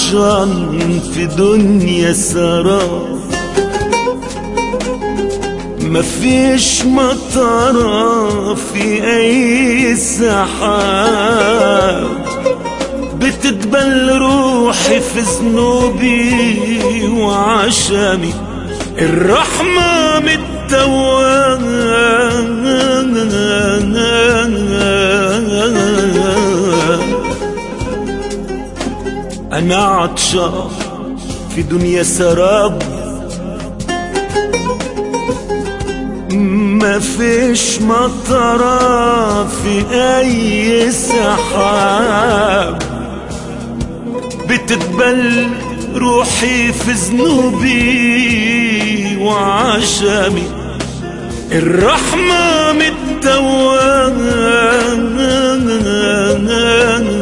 عطشان في دنيا سراب مفيش مطرة في أي سحاب بتتبل روحي في ذنوبي وعشمي الرحمة متوان أنا عطشان في دنيا سراب ما فيش مطرة في أي سحاب بتتبل روحي في ذنوبي وعشمي الرحمة متوان